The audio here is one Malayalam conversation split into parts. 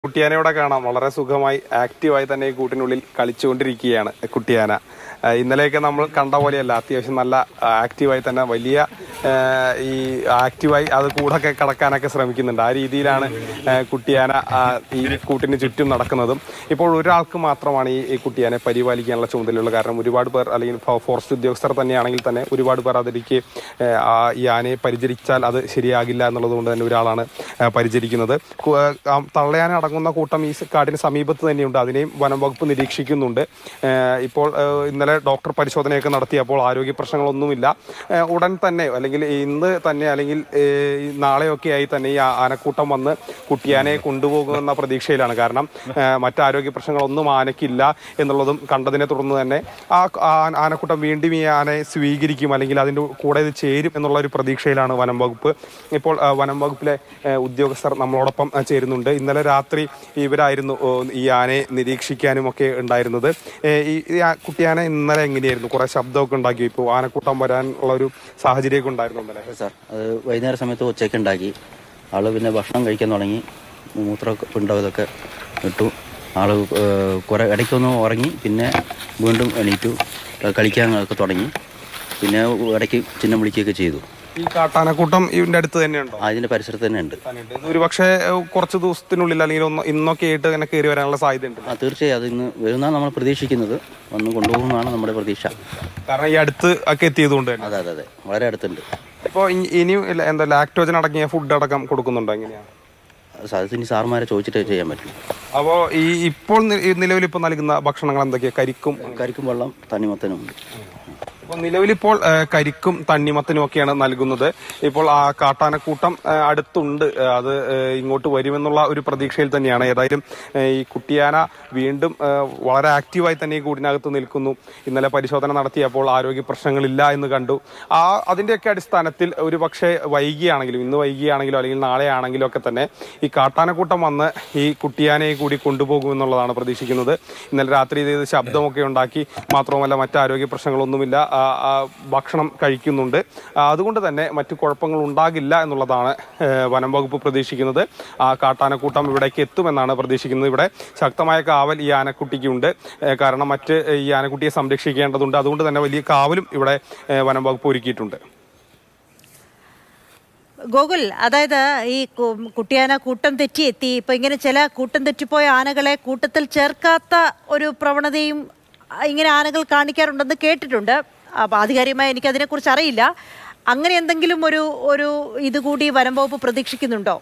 കുട്ടിയാനയോടെ കാണാം വളരെ സുഖമായി ആക്റ്റീവായി തന്നെ ഈ കൂട്ടിനുള്ളിൽ കളിച്ചുകൊണ്ടിരിക്കുകയാണ് കുട്ടിയാന ആ, ഇന്നലെയൊക്കെ നമ്മൾ കണ്ട പോലെയല്ല അത്യാവശ്യം നല്ല ആക്റ്റീവായി തന്നെ വലിയ ആ, ഈ ആക്റ്റീവായി അത് കൂടൊക്കെ കടക്കാനൊക്കെ ശ്രമിക്കുന്നുണ്ട് ആ രീതിയിലാണ് ആ, കുട്ടിയാന ആ, ഈ കൂട്ടിന് ചുറ്റും നടക്കുന്നതും ഇപ്പോൾ ഒരാൾക്ക് മാത്രമാണ് ഈ ഈ കുട്ടിയാനെ പരിപാലിക്കാനുള്ള ചുമതലയുള്ളത് കാരണം ഒരുപാട് പേർ അല്ലെങ്കിൽ ഫോ- ഫോറസ്റ്റ് ഉദ്യോഗസ്ഥർ തന്നെയാണെങ്കിൽ തന്നെ ഒരുപാട് പേർ അതിലേക്ക് ആ, ആ ഈ ആനയെ പരിചരിച്ചാൽ അത് ശരിയാകില്ല എന്നുള്ളത് കൊണ്ട് തന്നെ ഒരാളാണ് ആ, പരിചരിക്കുന്നത് കു- ആ, തള്ളയാന അടങ്ങുന്ന കൂട്ടം ഈ സ് കാടിന് സമീപത്ത് തന്നെയുണ്ട് അതിനെയും വനം വകുപ്പ് നിരീക്ഷിക്കുന്നുണ്ട് ആ, ഇപ്പോൾ ആ, ഇന്നലെ ഡോക്ടർ പരിശോധനയൊക്കെ നടത്തിയപ്പോൾ ആരോഗ്യ പ്രശ്നങ്ങളൊന്നുമില്ല ആ, ഉടൻ തന്നെ അല്ലെങ്കിൽ ഇന്ന് തന്നെ അല്ലെങ്കിൽ ഏ, ഈ നാളെയൊക്കെ ആയി തന്നെ ഈ ആ- ആനക്കൂട്ടം വന്ന് കുട്ടിയാനെ കൊണ്ടുപോകുമെന്ന പ്രതീക്ഷയിലാണ് കാരണം ആ, മറ്റ് ആരോഗ്യ പ്രശ്നങ്ങളൊന്നും ആനയ്ക്കില്ല എന്നുള്ളതും കണ്ടതിനെ തുടർന്ന് തന്നെ ആ ആ- ആനക്കൂട്ടം വീണ്ടും ഈ ആനയെ സ്വീകരിക്കും അല്ലെങ്കിൽ അതിൻ്റെ കൂടെ ഇത് ചേരും എന്നുള്ള ഒരു പ്രതീക്ഷയിലാണ് വനം വകുപ്പ് ഇപ്പോൾ ആ, വനം വകുപ്പിലെ ആ, ഉദ്യോഗസ്ഥർ നമ്മളോടൊപ്പം ആ, ചേരുന്നുണ്ട് ഇന്നലെ രാത്രി ഇവരായിരുന്നു ഓ, ഈ ആനയെ നിരീക്ഷിക്കാനും ഒക്കെ ഉണ്ടായിരുന്നത് ഏ, ഈ ഈ ആ കുട്ടിയാന ഇന്നലെ എങ്ങനെയായിരുന്നു കുറെ ശബ്ദമൊക്കെ ഉണ്ടാക്കി ഇപ്പോൾ ആനക്കൂട്ടം വരാനുള്ള ഒരു സാഹചര്യമൊക്കെ ഉണ്ടായിരുന്നു ഇന്നലെ സാർ അത് വൈകുന്നേര സമയത്ത് ഉച്ചയ്ക്ക് ഉണ്ടാക്കി ആള് പിന്നെ ഭക്ഷണം കഴിക്കാൻ തുടങ്ങി മൂത്ര പിണ്ടം ഇതൊക്കെ ഇട്ടു ആള് ഏഹ്, കുറെ ഇടയ്ക്കൊന്ന് ഉറങ്ങി പിന്നെ വീണ്ടും എണീറ്റു ഏഹ്, കളിക്കാൻ ഒക്കെ തുടങ്ങി പിന്നെ ഇടയ്ക്ക് ചിഹ്നം വിളിക്കുകയൊക്കെ ചെയ്തു ഈ കാട്ടാനക്കൂട്ടം ഇതിന്റെ അടുത്ത് തന്നെയുണ്ടോ അതിൻ്റെ പരിസരത്ത് തന്നെ ഉണ്ട് തന്നെയുണ്ട്. ഇത് ഒരു പക്ഷേ കുറച്ച് ദിവസത്തിനുള്ളിൽ അല്ലെങ്കിൽ ഒന്ന് ഇന്നൊക്കെ ആയിട്ട് അങ്ങനെ കയറി വരാനുള്ള സാധ്യതയുണ്ട് ആ തീർച്ചയായും അത് ഇന്ന് വരുന്നതാണ് നമ്മൾ പ്രതീക്ഷിക്കുന്നത് വന്ന് കൊണ്ടുപോകുന്നതാണ് നമ്മുടെ പ്രതീക്ഷ കാരണം ഈ അടുത്ത് ഒക്കെ എത്തിയതുകൊണ്ട് തന്നെ അതെ അതെ അതെ വളരെ അടുത്തുണ്ട് ഇപ്പോൾ ഇനിയും ഇല്ല, എന്താ ലാക്ടോജൻ അടങ്ങിയ ഫുഡ് അടക്കം കൊടുക്കുന്നുണ്ടോ എങ്ങനെയാണ് അത് ഇനി സാറുമാരെ ചോദിച്ചിട്ടേ ചെയ്യാൻ പറ്റും അപ്പോൾ ഈ ഇപ്പോൾ നിലവിൽ ഇപ്പോൾ നൽകുന്ന ഭക്ഷണങ്ങൾ എന്തൊക്കെയാ കരിക്കും കരിക്കും വെള്ളം തണ്ണിമത്തനും ഉണ്ട് ഇപ്പോൾ നിലവിലിപ്പോൾ ആ, കരിക്കും തണ്ണിമത്തനും ഒക്കെയാണ് നൽകുന്നത് ഇപ്പോൾ ആ കാട്ടാനക്കൂട്ടം ആ, അടുത്തുണ്ട് ആ, അത് ആ, ഇങ്ങോട്ട് വരുമെന്നുള്ള ഒരു പ്രതീക്ഷയിൽ തന്നെയാണ് ഏതായാലും ആ, ഈ കുട്ടിയാന വീണ്ടും ആ, വളരെ ആക്റ്റീവായി തന്നെ ഈ കൂടിനകത്ത് നിൽക്കുന്നു ഇന്നലെ പരിശോധന നടത്തിയപ്പോൾ ആരോഗ്യ പ്രശ്നങ്ങളില്ല എന്ന് കണ്ടു ആ അതിന്റെയൊക്കെ അടിസ്ഥാനത്തിൽ ഒരു പക്ഷേ വൈകിയാണെങ്കിലും ഇന്ന് വൈകിയാണെങ്കിലോ അല്ലെങ്കിൽ നാളെ ആണെങ്കിലോ ഒക്കെ തന്നെ ഈ കാട്ടാനക്കൂട്ടം വന്ന് ഈ കുട്ടിയാനയെ കൂടി കൊണ്ടുപോകുമെന്നുള്ളതാണ് പ്രതീക്ഷിക്കുന്നത് ഇന്നലെ രാത്രി ഇത് ശബ്ദമൊക്കെ ഉണ്ടാക്കി മാത്രവുമല്ല മറ്റ് ആരോഗ്യ പ്രശ്നങ്ങളൊന്നുമില്ല ആ, ആ, ഭക്ഷണം കഴിക്കുന്നുണ്ട് ആ, അതുകൊണ്ട് തന്നെ മറ്റു കുഴപ്പങ്ങൾ ഉണ്ടാകില്ല എന്നുള്ളതാണ് ഏ, വനം വകുപ്പ് പ്രതീക്ഷിക്കുന്നത് ആ കാട്ടാനക്കൂട്ടം ഇവിടേക്ക് എത്തുമെന്നാണ് പ്രതീക്ഷിക്കുന്നത് ഇവിടെ ശക്തമായ കാവൽ ഈ ആനക്കുട്ടിക്കുണ്ട് ഏ, കാരണം മറ്റ് ഈ ആനക്കുട്ടിയെ സംരക്ഷിക്കേണ്ടതുണ്ട് അതുകൊണ്ട് തന്നെ വലിയ കാവലും ഇവിടെ ഏ, വനം വകുപ്പ് ഒരുക്കിയിട്ടുണ്ട് ഗോകുൽ അതായത് ഈ കു- കുട്ടിയാന കൂട്ടം തെറ്റി എത്തി ഇപ്പൊ ഇങ്ങനെ ചില കൂട്ടം തെറ്റിപ്പോയ ആനകളെ കൂട്ടത്തിൽ ചേർക്കാത്ത ഒരു പ്രവണതയും ആ, ഇങ്ങനെ ആനകൾ കാണിക്കാറുണ്ടെന്ന് കേട്ടിട്ടുണ്ട് അപ്പൊ ആധികാരികമായി എനിക്ക് അതിനെക്കുറിച്ച് അറിയില്ല അങ്ങനെ എന്തെങ്കിലും ഒരു ഒരു ഇതുകൂടി വനം വകുപ്പ് പ്രതീക്ഷിക്കുന്നുണ്ടോ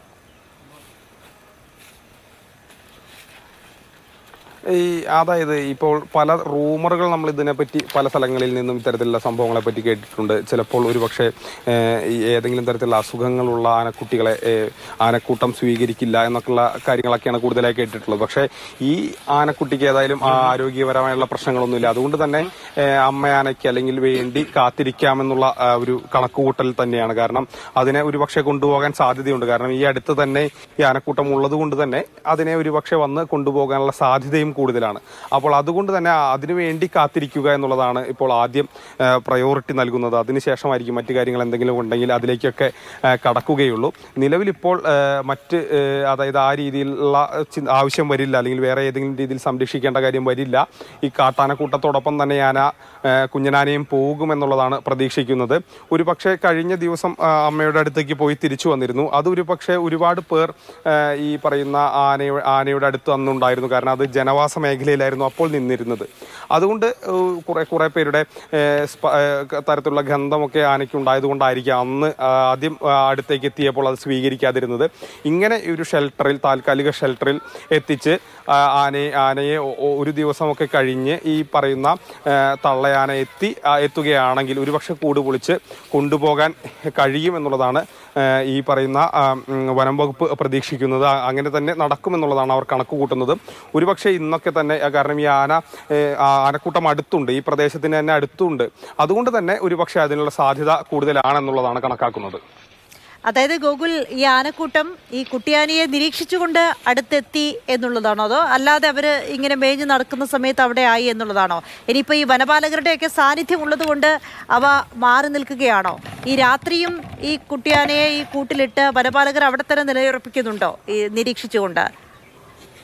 ഈ അതായത് ഇപ്പോൾ പല റൂമറുകൾ നമ്മൾ ഇതിനെപ്പറ്റി പല സ്ഥലങ്ങളിൽ നിന്നും ഇത്തരത്തിലുള്ള സംഭവങ്ങളെ പറ്റി കേട്ടിട്ടുണ്ട് ചിലപ്പോൾ ഒരുപക്ഷെ ഏഹ്, ഈ ഏതെങ്കിലും തരത്തിലുള്ള അസുഖങ്ങളുള്ള ആനക്കുട്ടികളെ ഏഹ്, ആനക്കൂട്ടം സ്വീകരിക്കില്ല എന്നൊക്കെയുള്ള കാര്യങ്ങളൊക്കെയാണ് കൂടുതലായി കേട്ടിട്ടുള്ളത് പക്ഷേ ഈ ആനക്കുട്ടിക്ക് ഏതായാലും ആ ആരോഗ്യപരമായുള്ള പ്രശ്നങ്ങളൊന്നുമില്ല അതുകൊണ്ട് തന്നെ ഏഹ്, അമ്മയാനയ്ക്ക് അല്ലെങ്കിൽ വേണ്ടി കാത്തിരിക്കാമെന്നുള്ള ആ, ഒരു കണക്കുകൂട്ടൽ തന്നെയാണ് കാരണം അതിനെ ഒരുപക്ഷെ കൊണ്ടുപോകാൻ സാധ്യതയുണ്ട് കാരണം ഈ അടുത്ത് തന്നെ ഈ ആനക്കൂട്ടം ഉള്ളത് കൊണ്ട് തന്നെ അതിനെ ഒരുപക്ഷെ വന്ന് കൊണ്ടുപോകാനുള്ള സാധ്യതയും കൂടുതലാണ് അപ്പോൾ അതുകൊണ്ട് തന്നെ അതിനു വേണ്ടി കാത്തിരിക്കുക എന്നുള്ളതാണ് ഇപ്പോൾ ആദ്യം പ്രയോറിറ്റി നൽകുന്നത് അതിനുശേഷമായിരിക്കും മറ്റു കാര്യങ്ങൾ എന്തെങ്കിലും ഉണ്ടെങ്കിൽ അതിലേക്കൊക്കെ ആ, കടക്കുകയുള്ളൂ നിലവിലിപ്പോൾ ആ, മറ്റ് ആ, അതായത് ആ രീതിയിലുള്ള ചി- ആവശ്യം വരില്ല അല്ലെങ്കിൽ വേറെ ഏതെങ്കിലും രീതിയിൽ സംരക്ഷിക്കേണ്ട കാര്യം വരില്ല ഈ കാട്ടാനക്കൂട്ടത്തോടൊപ്പം തന്നെ ആന ആ, കുഞ്ഞനാനയും പോകുമെന്നുള്ളതാണ് പ്രതീക്ഷിക്കുന്നത് ഒരു പക്ഷേ കഴിഞ്ഞ ദിവസം ആ, അമ്മയുടെ അടുത്തേക്ക് പോയി തിരിച്ചു വന്നിരുന്നു അത് ഒരു പക്ഷേ ഒരുപാട് പേർ ആ, ഈ പറയുന്ന ആന ആനയുടെ അടുത്ത് അന്നുണ്ടായിരുന്നു കാരണം അത് ജനവാസ മേഖലയിലായിരുന്നു അപ്പോൾ നിന്നിരുന്നത് അതുകൊണ്ട് ഏഹ്, കുറെ കുറെ പേരുടെ ഏഹ്, സ്പ- ഏഹ്, തരത്തിലുള്ള ഗന്ധമൊക്കെ ആനയ്ക്ക് ഉണ്ടായതുകൊണ്ടായിരിക്കാം അന്ന് ആ, ആദ്യം ആ, അടുത്തേക്ക് എത്തിയപ്പോൾ അത് സ്വീകരിക്കാതിരുന്നത് ഇങ്ങനെ ഒരു ഷെൽട്ടറിൽ താൽക്കാലിക ഷെൽട്ടറിൽ എത്തിച്ച് ആ, ആനയെ ആനയെ ഒ- ഒ- ഒരു ദിവസമൊക്കെ കഴിഞ്ഞ് ഈ പറയുന്ന ഏഹ്, തള്ളയാന എത്തി ആ, എത്തുകയാണെങ്കിൽ ഒരുപക്ഷെ കൂട് പൊളിച്ച് കൊണ്ടുപോകാൻ കഴിയുമെന്നുള്ളതാണ് ഏഹ്, ഈ പറയുന്ന ആ, ഉം, വനം വകുപ്പ് പ്രതീക്ഷിക്കുന്നത് ആ, അങ്ങനെ തന്നെ നടക്കുമെന്നുള്ളതാണ് അവർ കണക്ക് കൂട്ടുന്നത് ഒരുപക്ഷെ ഇന്നൊക്കെ തന്നെ ആ, കാരണം ഈ ആന ഏഹ്, ആ, ആനക്കൂട്ടം അടുത്തുണ്ട് ഈ പ്രദേശത്തിന് തന്നെ അടുത്തുണ്ട് അതുകൊണ്ട് തന്നെ ഒരുപക്ഷെ അതിനുള്ള സാധ്യത കൂടുതലാണെന്നുള്ളതാണ് കണക്കാക്കുന്നത് അതായത് ഗോകുൽ ഈ ആനക്കൂട്ടം ഈ കുട്ടിയാനയെ നിരീക്ഷിച്ചുകൊണ്ട് അടുത്തെത്തി എന്നുള്ളതാണോ അതോ അല്ലാതെ അവര് ഇങ്ങനെ മേഞ്ഞു നടക്കുന്ന സമയത്ത് അവിടെ ആയി എന്നുള്ളതാണോ ഇനിയിപ്പോ ഈ വനപാലകരുടെയൊക്കെ സാന്നിധ്യം ഉള്ളതുകൊണ്ട് അവ മാറി നിൽക്കുകയാണോ ഈ രാത്രിയും ഈ കുട്ടിയാനയെ ഈ കൂട്ടിലിട്ട് വനപാലകർ അവിടെ തന്നെ നിലയുറപ്പിക്കുന്നുണ്ടോ ഈ നിരീക്ഷിച്ചുകൊണ്ട്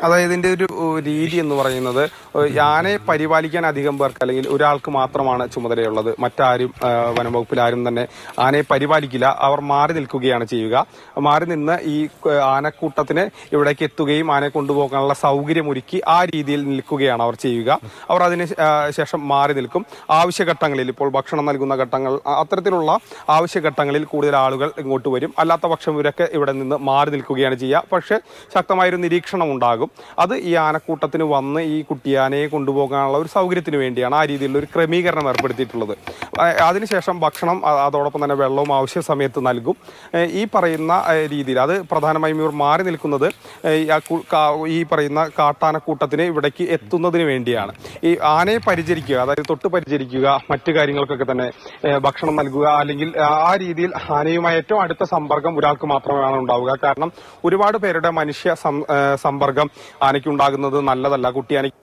അതായത് ഇതിന്റെ ഒരു ഏഹ്, രീതി എന്ന് പറയുന്നത് ഏഹ്, ആനയെ പരിപാലിക്കാൻ അധികം പേർക്ക് അല്ലെങ്കിൽ ഒരാൾക്ക് മാത്രമാണ് ചുമതലയുള്ളത് മറ്റാരും ഏഹ്, വനംവകുപ്പിൽ ആരും തന്നെ ആനയെ പരിപാലിക്കില്ല അവർ മാറി നിൽക്കുകയാണ് ചെയ്യുക മാറി നിന്ന് ഈ ഏഹ്, ആനക്കൂട്ടത്തിന് ഇവിടേക്ക് എത്തുകയും ആനയെ കൊണ്ടുപോകാനുള്ള സൗകര്യം ഒരുക്കി ആ രീതിയിൽ നിൽക്കുകയാണ് അവർ ചെയ്യുക അവർ അതിന് ശേ- ഏഹ്, ശേഷം മാറി നിൽക്കും ആവശ്യഘട്ടങ്ങളിൽ ഇപ്പോൾ ഭക്ഷണം നൽകുന്ന ഘട്ടങ്ങൾ അ- അത്തരത്തിലുള്ള ആവശ്യഘട്ടങ്ങളിൽ കൂടുതൽ ആളുകൾ ഇങ്ങോട്ട് വരും അല്ലാത്ത പക്ഷം ഇവരൊക്കെ ഇവിടെ നിന്ന് മാറി നിൽക്കുകയാണ് ചെയ്യുക പക്ഷേ ശക്തമായൊരു നിരീക്ഷണം ഉണ്ടാകും അത് ഈ ആനക്കൂട്ടത്തിന് വന്ന് ഈ കുട്ടിയാനയെ കൊണ്ടുപോകാനുള്ള ഒരു സൗകര്യത്തിന് വേണ്ടിയാണ് ആ രീതിയിലുള്ള ഒരു ക്രമീകരണം ഏർപ്പെടുത്തിയിട്ടുള്ളത് ആ, അതിനുശേഷം ഭക്ഷണം അ- അതോടൊപ്പം തന്നെ വെള്ളവും ആവശ്യ സമയത്ത് നൽകും ഏ, ഈ പറയുന്ന ഏ, രീതിയിൽ അത് പ്രധാനമായും ഇവർ മാറി നിൽക്കുന്നത് ഏ, ഈ ആ കു- കാ- ഈ പറയുന്ന കാട്ടാനക്കൂട്ടത്തിന് ഇവിടേക്ക് എത്തുന്നതിന് വേണ്ടിയാണ് ഈ ആനയെ പരിചരിക്കുക അതായത് തൊട്ട് പരിചരിക്കുക മറ്റു കാര്യങ്ങൾക്കൊക്കെ തന്നെ ഏ, ഭക്ഷണം നൽകുക അല്ലെങ്കിൽ ആ രീതിയിൽ ആനയുമായി ഏറ്റവും അടുത്ത സമ്പർക്കം ഒരാൾക്ക് മാത്രമാണ് ഉണ്ടാവുക കാരണം ഒരുപാട് പേരുടെ മനുഷ്യ സം- ഏ, സമ്പർക്കം ആനയ്ക്ക് ഉണ്ടാകുന്നത് നല്ലതല്ല കുട്ടിയാനയ്ക്ക്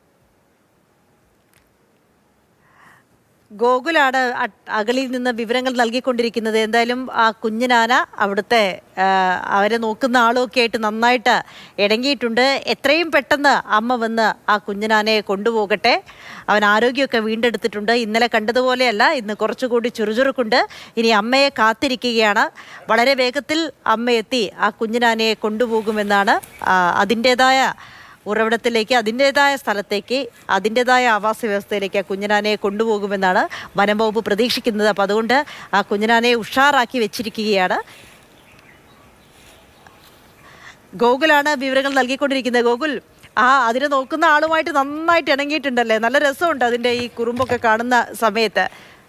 ഗോകുലാണ് അ- അകലിൽ നിന്ന് വിവരങ്ങൾ നൽകിക്കൊണ്ടിരിക്കുന്നത് എന്തായാലും ആ കുഞ്ഞിനാന അവിടുത്തെ ആ, അവരെ നോക്കുന്ന ആളുമൊക്കെ ആയിട്ട് നന്നായിട്ട് ഇണങ്ങിയിട്ടുണ്ട് എത്രയും പെട്ടെന്ന് അമ്മ വന്ന് ആ കുഞ്ഞിനാനയെ കൊണ്ടുപോകട്ടെ അവൻ ആരോഗ്യമൊക്കെ വീണ്ടെടുത്തിട്ടുണ്ട് ഇന്നലെ കണ്ടതുപോലെയല്ല ഇന്ന് കുറച്ചുകൂടി ചുറുചുറുക്കുണ്ട് ഇനി അമ്മയെ കാത്തിരിക്കുകയാണ് വളരെ വേഗത്തിൽ അമ്മ എത്തി ആ കുഞ്ഞിനാനയെ കൊണ്ടുപോകുമെന്നാണ് ആ, അതിൻ്റേതായ ഉറവിടത്തിലേക്ക് അതിൻ്റെതായ സ്ഥലത്തേക്ക് അതിൻ്റെതായ ആവാസ വ്യവസ്ഥയിലേക്ക് ആ കുഞ്ഞനാനയെ കൊണ്ടുപോകുമെന്നാണ് വനം വകുപ്പ് പ്രതീക്ഷിക്കുന്നത് അപ്പം അതുകൊണ്ട് ആ കുഞ്ഞനാനയെ ഉഷാറാക്കി വെച്ചിരിക്കുകയാണ് ഗോകുലാണ് വിവരങ്ങൾ നൽകിക്കൊണ്ടിരിക്കുന്നത് ഗോകുൽ ആ അതിനെ നോക്കുന്ന ആളുമായിട്ട് നന്നായിട്ട് ഇണങ്ങിയിട്ടുണ്ടല്ലേ നല്ല രസമുണ്ട് അതിൻ്റെ ഈ കുറുമ്പൊക്കെ കാണുന്ന സമയത്ത്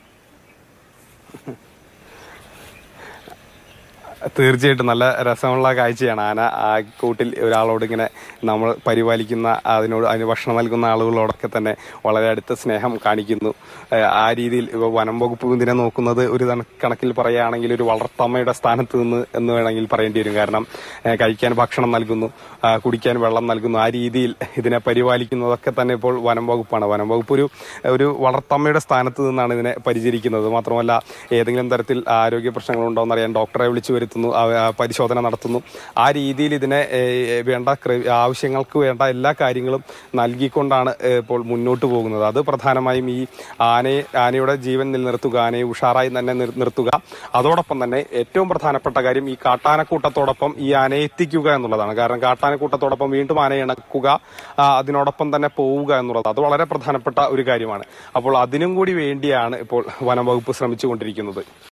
തീർച്ചയായിട്ടും നല്ല രസമുള്ള കാഴ്ചയാണ് ആന ആ കൂട്ടിൽ ഒരാളോട് ഇങ്ങനെ നമ്മൾ പരിപാലിക്കുന്ന അതിനോട് അതിന് ഭക്ഷണം നൽകുന്ന ആളുകളോടൊക്കെ തന്നെ വളരെ അടുത്ത സ്നേഹം കാണിക്കുന്നു ഏഹ് ആ രീതിയിൽ ഇപ്പൊ വനം വകുപ്പ് ഇതിനെ നോക്കുന്നത് ഒരു കണ- കണക്കിൽ പറയുകയാണെങ്കിൽ ഒരു വളർത്തമ്മയുടെ സ്ഥാനത്ത് നിന്ന് എന്ന് വേണമെങ്കിൽ പറയേണ്ടി വരും കാരണം ഏഹ് കഴിക്കാൻ ഭക്ഷണം നൽകുന്നു ആ, കുടിക്കാൻ വെള്ളം നൽകുന്നു ആ രീതിയിൽ ഇതിനെ പരിപാലിക്കുന്നതൊക്കെ തന്നെ ഇപ്പോൾ വനം വകുപ്പാണ് വനം വകുപ്പ് ഒരു ഒരു വളർത്തമ്മയുടെ സ്ഥാനത്ത് നിന്നാണ് ഇതിനെ പരിചരിക്കുന്നത് മാത്രമല്ല ഏതെങ്കിലും തരത്തിൽ ആരോഗ്യ പ്രശ്നങ്ങളുണ്ടോ എന്നറിയാൻ ഡോക്ടറെ വിളിച്ചു വരുത്തുന്നു ആ, ആ, പരിശോധന നടത്തുന്നു ആ രീതിയിൽ ഇതിനെ ഏഹ്, വേണ്ട ക്ര- ആവശ്യങ്ങൾക്ക് വേണ്ട എല്ലാ കാര്യങ്ങളും നൽകിക്കൊണ്ടാണ് ഏഹ്, ഇപ്പോൾ മുന്നോട്ട് പോകുന്നത് അത് പ്രധാനമായും ഈ ആനയെ ആനയുടെ ജീവൻ നിലനിർത്തുക ആനയെ ഉഷാറായി തന്നെ നിർ- നിർത്തുക അതോടൊപ്പം തന്നെ ഏറ്റവും പ്രധാനപ്പെട്ട കാര്യം ഈ കാട്ടാനക്കൂട്ടത്തോടൊപ്പം ഈ ആനയെ എത്തിക്കുക എന്നുള്ളതാണ് കാരണം കാട്ടാനക്കൂട്ടത്തോടൊപ്പം വീണ്ടും ആനയെ ഇണക്കുക ആ, അതിനോടൊപ്പം തന്നെ പോവുക എന്നുള്ളത് അത് വളരെ പ്രധാനപ്പെട്ട ഒരു കാര്യമാണ് അപ്പോൾ അതിനും കൂടി വേണ്ടിയാണ് ഇപ്പോൾ വനം വകുപ്പ് ശ്രമിച്ചുകൊണ്ടിരിക്കുന്നത്